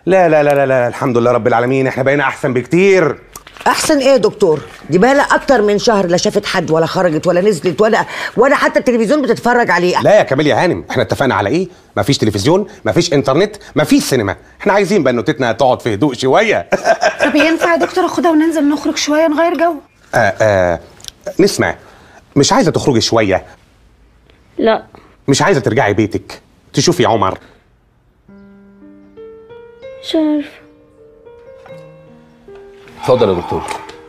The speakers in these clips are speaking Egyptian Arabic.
لا لا لا لا لا الحمد لله رب العالمين احنا بقينا احسن بكتير احسن ايه يا دكتور دي بقى اكتر من شهر لا شافت حد ولا خرجت ولا نزلت ولا ولا حتى التلفزيون بتتفرج عليه لا يا كمال يا هانم احنا اتفقنا على ايه مفيش تلفزيون مفيش انترنت مفيش سينما احنا عايزين بنوتتنا تقعد في هدوء شويه طب ينفع يا دكتور اخدها وننزل نخرج شويه نغير جو آه آه نسمع مش عايزه تخرجي شويه لا مش عايزه ترجعي بيتك تشوفي عمر مش عارفه اتفضل يا دكتور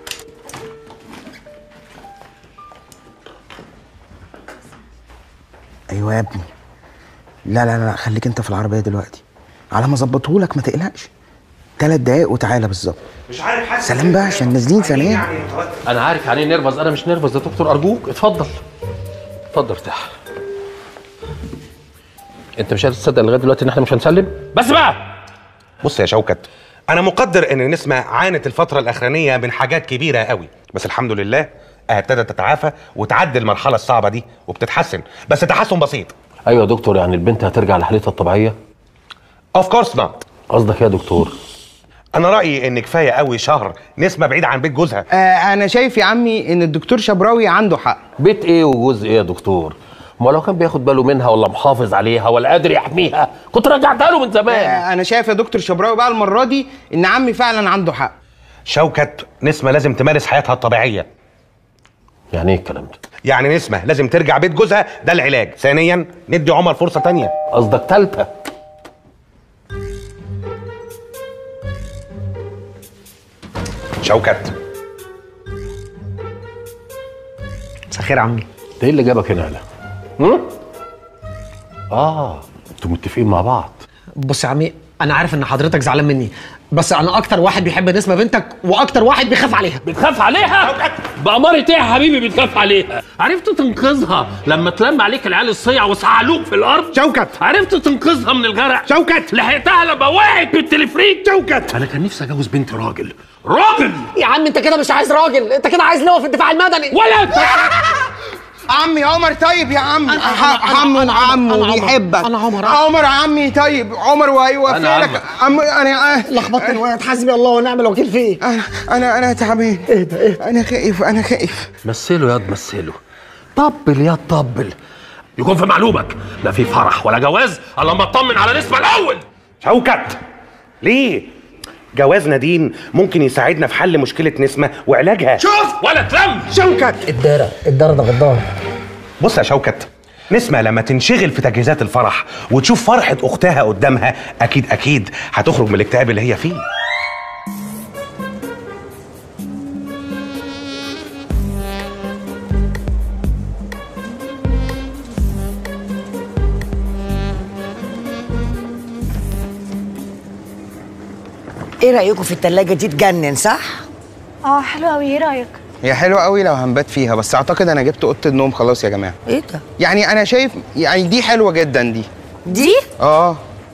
ايوه يا ابني لا لا لا خليك انت في العربيه دلوقتي على ما اظبطهولك ما تقلقش ثلاث دقايق وتعالى بالظبط مش عارف حاسس سلام بقى عشان نازلين ثانيه انا عارف يعني ايه نرفز انا مش نرفز يا دكتور ارجوك اتفضل اتفضل ارتاح انت مش قادر تصدق لغايه دلوقتي ان احنا مش هنسلم بس بقى بص يا شوكت انا مقدر ان نسمة عانت الفتره الاخرانيه من حاجات كبيره قوي بس الحمد لله آه، ابتدت تتعافى وتعدي المرحله الصعبه دي وبتتحسن بس تحسن بسيط ايوه يا دكتور يعني البنت هترجع لحالتها الطبيعيه اوف كورس نوت قصدك ايه يا دكتور انا رايي ان كفايه قوي شهر نسمة بعيد عن بيت جوزها آه انا شايف يا عمي ان الدكتور شبراوي عنده حق بيت ايه وجوز ايه يا دكتور ما لو كان بياخد باله منها ولا محافظ عليها ولا قادر يحميها كنت رجعتها له من زمان آه انا شايف يا دكتور شبراوي بقى المره دي ان عمي فعلا عنده حق شوكت نسمة لازم تمارس حياتها الطبيعيه يعني ايه الكلام ده يعني نسمة لازم ترجع بيت جوزها ده العلاج ثانيا ندي عمر فرصه تانية قصدك تالتة شوكت مساء الخير يا عمي ده ايه اللي جابك هنا هلا هم؟ اه انتوا متفقين مع بعض بص يا عمي انا عارف ان حضرتك زعلان مني بس انا اكتر واحد بيحب نسمه بنتك واكتر واحد بيخاف عليها بتخاف عليها بأمارة ايه يا حبيبي بتخاف عليها عرفت تنقذها لما تلم عليك العيال الصيع وسعلوك في الارض شوكت عرفت تنقذها من الغرق شوكت لحقتها لما وقعت بالتلفريك شوكت انا كان نفسي اتجوز بنت راجل راجل يا عم انت كده مش عايز راجل انت كده عايز لواء في الدفاع المدني ولا عمي عمر طيب يا عم أنا- ح- أنا- عمو أنا- أنا عمو عمر. بيحبك أنا عمر. عمر عمي طيب عمر وهيوفقك عم انا لخبطت الواد حسبي الله ونعم الوكيل فيه انا انا انا تعبان ايه ده ايه انا خايف انا خايف مثله يا مثله طبل يا طبل يكون في معلومك لا في فرح ولا جواز الا لما اطمن على نسمه الاول شوكت ليه جواز نادين ممكن يساعدنا في حل مشكله نسمة وعلاجها شوف ولا تلم شوكت الدارة الدارة ده غدار بص يا شوكت نسمة لما تنشغل في تجهيزات الفرح وتشوف فرحة أختها قدامها أكيد أكيد هتخرج من الاكتئاب اللي هي فيه ايه رايكم في التلاجة دي تجنن صح اه حلو قوي ايه رايك هي حلوه قوي لو هنبات فيها بس اعتقد انا جبت اوضه النوم خلاص يا جماعه ايه ده يعني انا شايف يعني دي حلوه جدا دي دي اه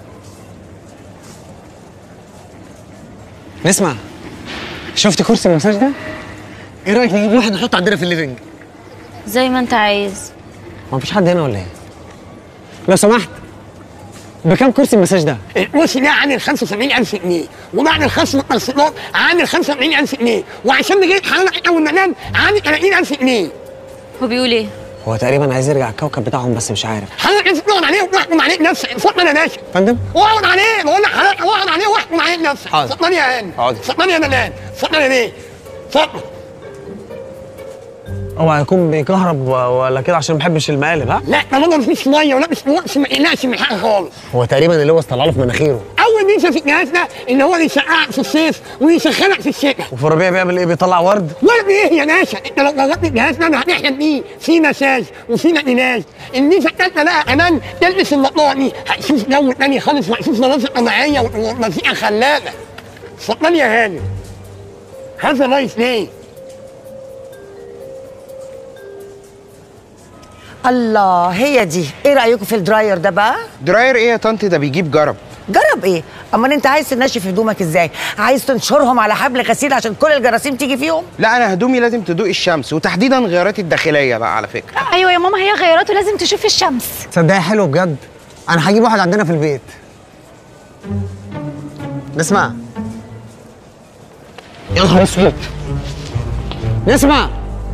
نسمع شفت كرسي المساج ده؟ ايه رايك نجيب واحد نحطه عندنا في الليفنج؟ زي ما انت عايز هو مفيش حد هنا ولا ايه؟ لو سمحت بكام كرسي المساج ده؟ الكرسي ده عامل 75000 جنيه وبعد الخصم والترشيحات عامل 45000 جنيه وعشان نجيب حضرتك اول مكان عامل 30000 جنيه هو بيقول ايه هو تقريبا عايز يرجع الكوكب بتاعهم بس مش عارف حضرتك انت تقعد عليه وتحكم عليك نفسك اتفضل انا ماشي فندم واقعد عليه بقول لك حضرتك اقعد عليه واحكم عليك نفسك حاضر. اتفضل يا هاني حاضر. اتفضل يا نلال اتفضل يا ليه اتفضل هو هيكون بيكهرب و- ولا كده عشان ما بحبش المقالب ها؟ لا طالما مفيش ميه ولا مش نقص ما يقلقش من حاجه خالص هو تقريبا اللوز طلع له في مناخيره اول ميزه في الجهاز ده ان هو يسقعك في الصيف ويسخنك في الشتاء وفي الربيع بيعمل ايه؟ بيطلع ورد ورد ايه يا باشا انت لو جربت الجهاز ده هتحلم بيه في مساج وفي مكيناج الميزه الثالثه بقى كمان تلبس النقاط دي هتشوف جو تاني خالص وهتشوف مناظر طبيعيه ومزيكا خلابه اتفضل يا هاني هذا نايس ليه؟ الله هي دي ايه رايكم في الدراير ده بقى دراير ايه يا طنط ده بيجيب جرب جرب ايه اما انت عايز تنشف هدومك ازاي عايز تنشرهم على حبل غسيل عشان كل الجراثيم تيجي فيهم لا انا هدومي لازم تدوق الشمس وتحديدا غياراتي الداخليه بقى على فكره ايوه يا ماما هي غيراته لازم تشوف الشمس تصدقي حلو بجد انا هجيب واحد عندنا في البيت نسمع يا نهار اسود نسمع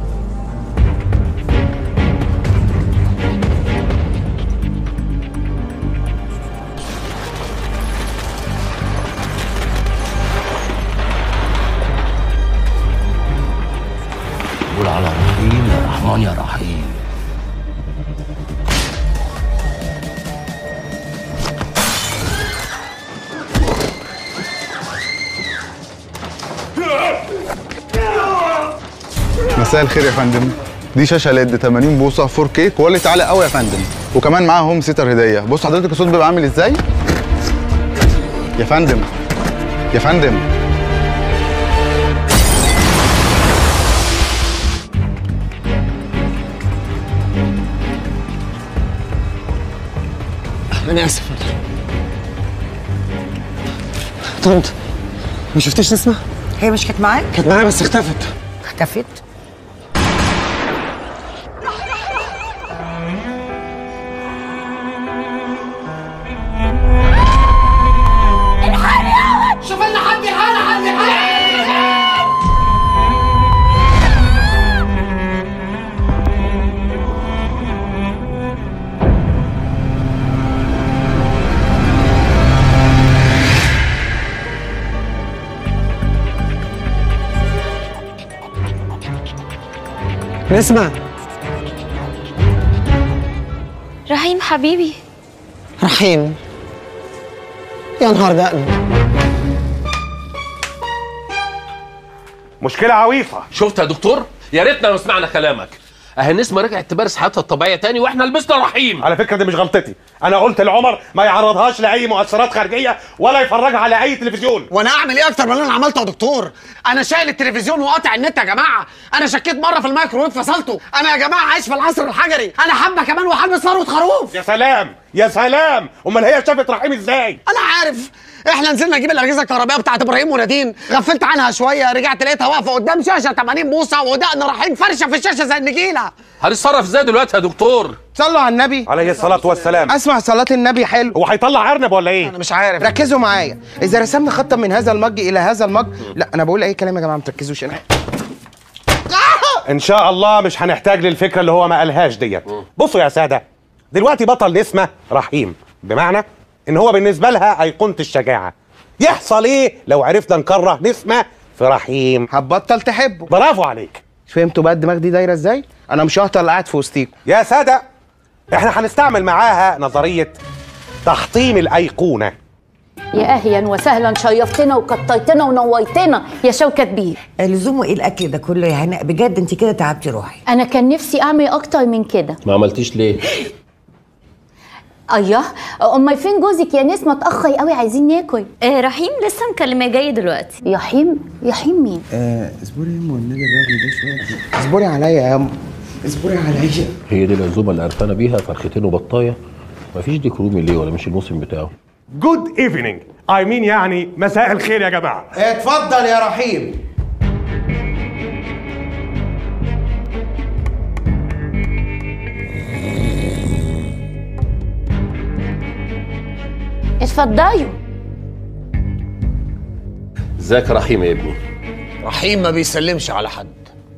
قول على رحيم يا رحمن يا رحيم مساء الخير يا فندم دي شاشه ليد 80 بوصه 4K كواليتي عالي قوي يا فندم وكمان معاها هوم سيتر هديه بص حضرتك الصوت بيبقى عامل ازاي يا فندم يا فندم انا اسف طنط ما شفتيش نسمع هي مش كانت معاك كانت معايا بس اختفت اختفت شوف لنا حد يلحقنا حد يلحقنا نسمع رحيم حبيبي رحيم يا نهار دقن مشكله عويصه شفت يا دكتور يا ريتنا لو سمعنا كلامك اهي النسمه رجعت تمارس حياتها الطبيعيه تاني واحنا لبسنا رحيم على فكره دي مش غلطتي انا قلت لعمر ما يعرضهاش لاي مؤثرات خارجيه ولا يفرجها على اي تلفزيون وانا اعمل ايه اكتر من اللي انا عملته يا دكتور انا شايل التلفزيون وقاطع النت يا جماعه انا شكيت مره في الميكروويف فصلته انا يا جماعه عايش في العصر الحجري انا حبه كمان وحلبس ثروه خروف يا سلام يا سلام امال هي شافت رحيم ازاي انا عارف احنا نزلنا نجيب الاجهزه الكهربائيه بتاعت ابراهيم ونادين غفلت عنها شويه رجعت لقيتها واقفه قدام شاشه 80 بوصه ودقن رحيم فرشه في الشاشه زي النجيله هنتصرف ازاي دلوقتي يا دكتور صلوا على النبي عليه الصلاه والسلام اسمع صلاة النبي حلو هو هيطلع ارنب ولا ايه انا مش عارف ركزوا معايا اذا رسمنا خطا من هذا المج الى هذا المج لا انا بقول اي كلام يا جماعه ما تركزوش انا ان شاء الله مش هنحتاج للفكره اللي هو ما قالهاش ديت بصوا يا ساده دلوقتي بطل نسمه رحيم بمعنى ان هو بالنسبه لها ايقونه الشجاعه يحصل ايه لو عرفنا نكره نسمه في رحيم هتبطل تحبه برافو عليك فهمتوا بقى الدماغ دي دايره ازاي انا مش ههطل قاعد في وسطيكم يا ساده احنا هنستعمل معاها نظريه تحطيم الايقونه يا اهلا وسهلا شيفتنا وكطيتنا ونويتنا يا شوكة بيه لزومه ايه الاكل ده كله يا هناء بجد انت كده تعبتي روحي انا كان نفسي اعمل اكتر من كده ما عملتيش ليه ايوه امال فين جوزك يا نسمه اتاخر قوي عايزين ناكل آه رحيم لسه مكلمه جاي دلوقتي يحيم يحيم مين آه اصبري يا ام والنبي الراجل ده شويه اصبري عليا يا ام اصبري عليا هي دي العزومه اللي عرفانه بيها فرختين وبطايه مفيش ديك رومي ليه ولا مش الموسم بتاعه جود ايفنينج اي مين يعني مساء الخير يا جماعه اتفضل يا رحيم اتفضلوا ازيك يا رحيم يا ابني رحيم ما بيسلمش على حد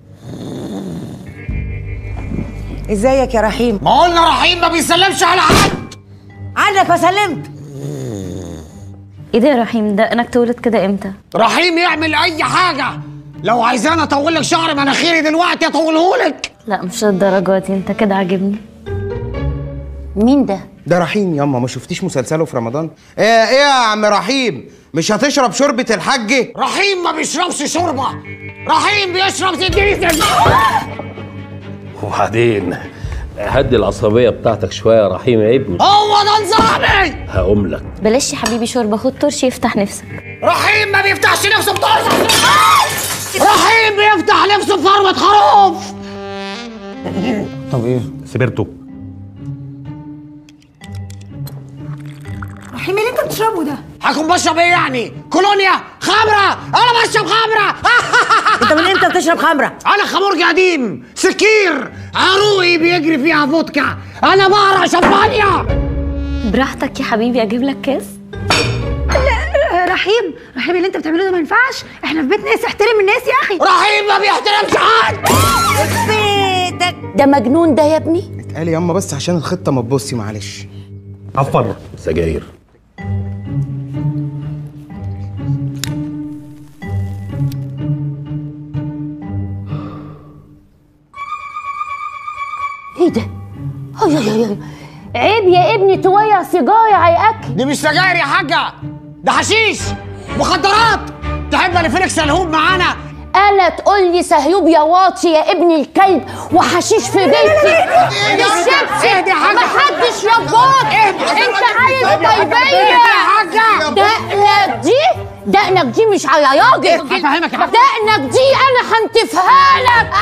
ازيك يا رحيم ما قلنا رحيم ما بيسلمش على حد عنك ما سلمت ايه ده يا رحيم ده انك تولد كده امتى رحيم يعمل اي حاجه لو عايزاني اطول لك شعر مناخيري دلوقتي اطولهولك لا مش للدرجه دي انت كده عاجبني مين ده ده رحيم ياما ما شفتيش مسلسله في رمضان ايه ايه يا عم رحيم مش هتشرب شوربه الحاج رحيم ما بيشربش شوربه رحيم بيشرب تدريس وبعدين هدي العصبيه بتاعتك شويه يا رحيم يا ابني هو ده نظامي هقوم لك بلاش يا حبيبي شوربه خد طرش يفتح نفسك رحيم ما بيفتحش نفسه بطرش رحيم بيفتح نفسه بفروة خروف طب ايه سبرتو رحيم اللي انت بتشربه ده هكون بشرب ايه يعني كولونيا خمره انا بشرب خمره انت من امتى بتشرب خمره انا خمرجي قديم سكير عروقي بيجري فيها فودكا انا بقرا شمبانيا براحتك يا حبيبي اجيب لك كاس رحيم رحيم اللي انت بتعمله ده ما ينفعش احنا في بيت ناس احترم الناس يا اخي رحيم ما بيحترمش حد بيتك ده مجنون ده يا ابني اتقال يا اما بس عشان الخطه ما تبصي معلش عفوا سجاير ايه ده أي أي أي. عيب يا ابني تويع سيجاره يا اكل دي مش سجاير يا حاجه ده حشيش مخدرات تحب اللي فينك سلهوب معانا انا تقول لي سهيوب يا واطي يا ابن الكلب وحشيش في بيتي الشبشب محدش رباك انت عايز طيبيه دقنك دي دقنك دي مش على راجل هفهمك يا حاج. دقنك دي انا هنتفها لك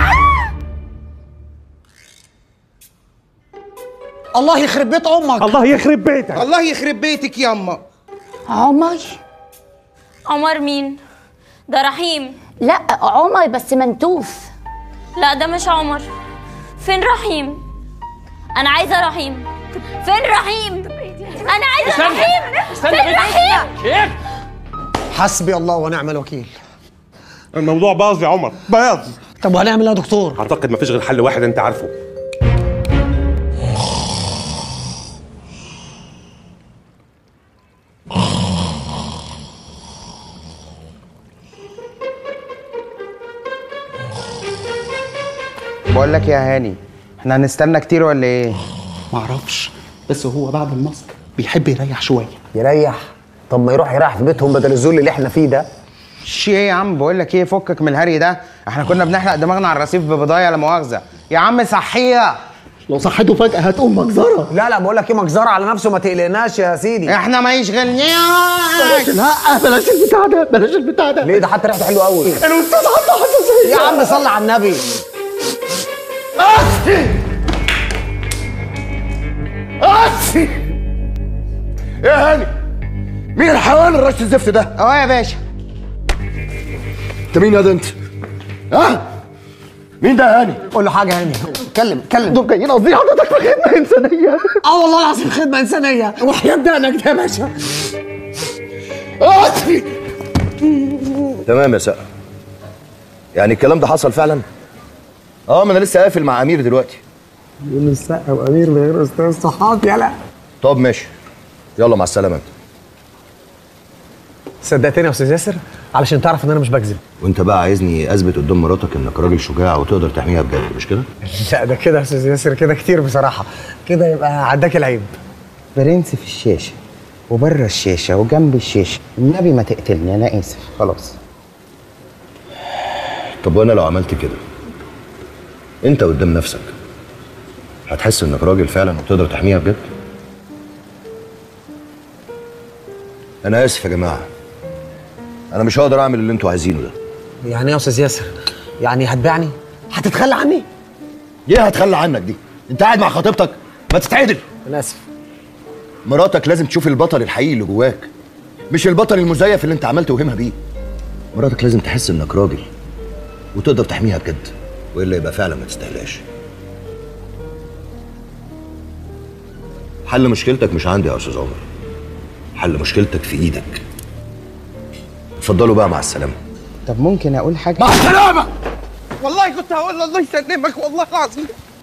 الله يخرب بيت امك الله يخرب بيتك الله يخرب بيتك ياما عمر عمر مين ده رحيم لا عمر بس منتوف لا ده مش عمر فين رحيم انا عايزه رحيم فين رحيم انا عايزه رحيم فين رحيم حسبي الله ونعم الوكيل الموضوع باظ يا عمر باظ طب وهنعمل ايه يا دكتور اعتقد مفيش غير حل واحد انت عارفه بقول لك يا هاني احنا هنستنى كتير ولا ايه معرفش بس هو بعد الماسك بيحب يريح شويه يريح طب ما يروح يريح في بيتهم بدل الذل اللي احنا فيه ده شي ايه يا عم بقول لك ايه فكك من الهري ده احنا كنا بنحرق دماغنا على الرصيف ببضايع لا مؤاخذه يا عم صحيه لو صحته فجاه هتقوم مجزره لا لا بقول لك ايه مجزره على نفسه ما تقلقناش يا سيدي احنا ما يشغلناش لا بلاش البتاع ده بلاش البتاع ده ليه ده حتى ريحته حلوه قوي الاستاذ عنده حساسيه يا عم صلي على النبي اسي ايه يا هاني مين الحيوان اللي رش الزفت ده اه يا باشا انت مين يا ده انت ها مين ده يا هاني قول له حاجه هاني اتكلم اتكلم دول جايين قصدي حضرتك في خدمه انسانيه اه والله العظيم خدمه انسانيه وحياه دقنك ده يا باشا اسي تمام يا سقا يعني الكلام ده حصل فعلا اه ما انا لسه قافل مع امير دلوقتي يقول السقا وامير من غير استاذ صحاب يلا طب ماشي يلا مع السلامه انت صدقتني يا استاذ ياسر علشان تعرف ان انا مش بكذب وانت بقى عايزني اثبت قدام مراتك انك راجل شجاع وتقدر تحميها بجد مش كده لا ده كده يا استاذ ياسر كده كتير بصراحه كده يبقى عداك العيب برنس في الشاشه وبره الشاشه وجنب الشاشه النبي ما تقتلني انا اسف خلاص طب وانا لو عملت كده انت قدام نفسك هتحس انك راجل فعلا وتقدر تحميها بجد انا اسف يا جماعه انا مش هقدر اعمل اللي انتوا عايزينه ده يعني ايه يا استاذ ياسر يعني هتبيعني هتتخلى عني ايه هتخلى عنك دي انت قاعد مع خطيبتك ما تتعدل انا اسف مراتك لازم تشوف البطل الحقيقي اللي جواك مش البطل المزيف اللي انت عمال توهمها بيه مراتك لازم تحس انك راجل وتقدر تحميها بجد والا يبقى فعلا ما تستاهلهاش حل مشكلتك مش عندي يا استاذ عمر حل مشكلتك في ايدك اتفضلوا بقى مع السلامه طب ممكن اقول حاجه مع السلامه والله كنت هقول الله يسلمك والله العظيم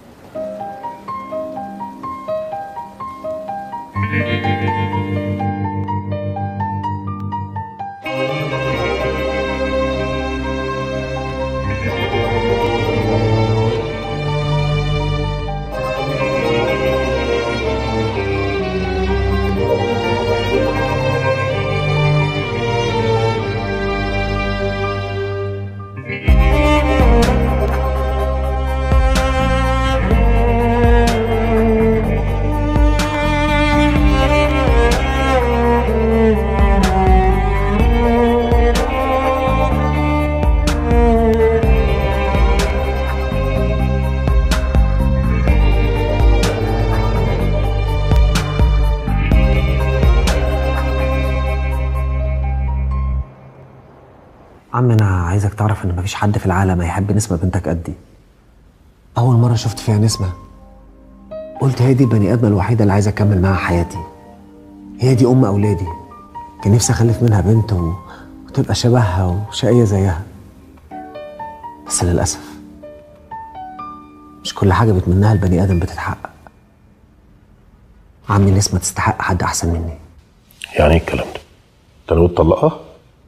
عم انا عايزك تعرف ان مفيش حد في العالم هيحب نسمه بنتك قدي اول مره شفت فيها نسمه قلت هي دي البني ادمه الوحيده اللي عايز اكمل معاها حياتي هي دي ام اولادي كان نفسي اخلف منها بنت و... وتبقى شبهها وشقيه زيها بس للاسف مش كل حاجه بتمناها البني ادم بتتحقق عمي نسمة تستحق حد احسن مني يعني ايه الكلام ده؟ انت ناوي تطلقها؟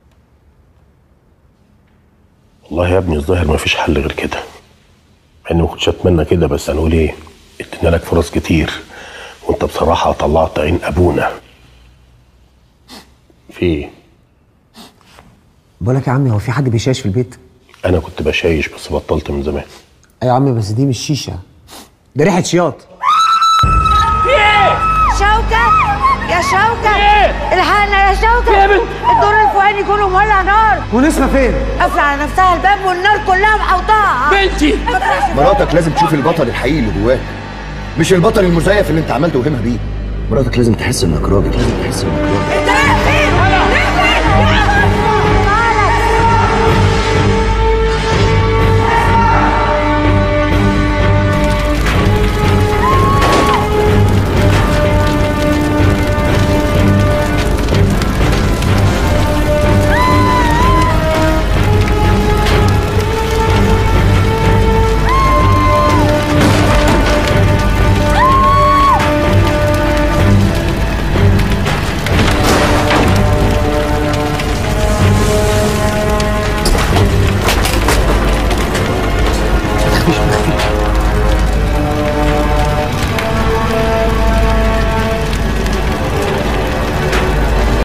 والله يا ابني الظاهر مفيش حل غير كده مع اني ما كنتش اتمنى كده بس هنقول ايه؟ ادينا لك فرص كتير وانت بصراحه طلعت عين ابونا في ايه؟ بقول لك يا عمي هو في حد بيشاش في البيت انا كنت بشايش بس بطلت من زمان ايوه يا عمي بس دي مش شيشه ده ريحه شياط شوكة يا شوكة الحقنا يا شوكة الدور الفوقاني كله مولع نار ونسمة فين؟ قافلة على نفسها الباب والنار كلها محوطاها بنتي مراتك لازم تشوف البطل الحقيقي اللي جواك مش البطل المزيف اللي انت عمال توهمها بيه مراتك لازم تحس انك راجل لازم تحس انك راجل انت رايح فين؟ رايح فين؟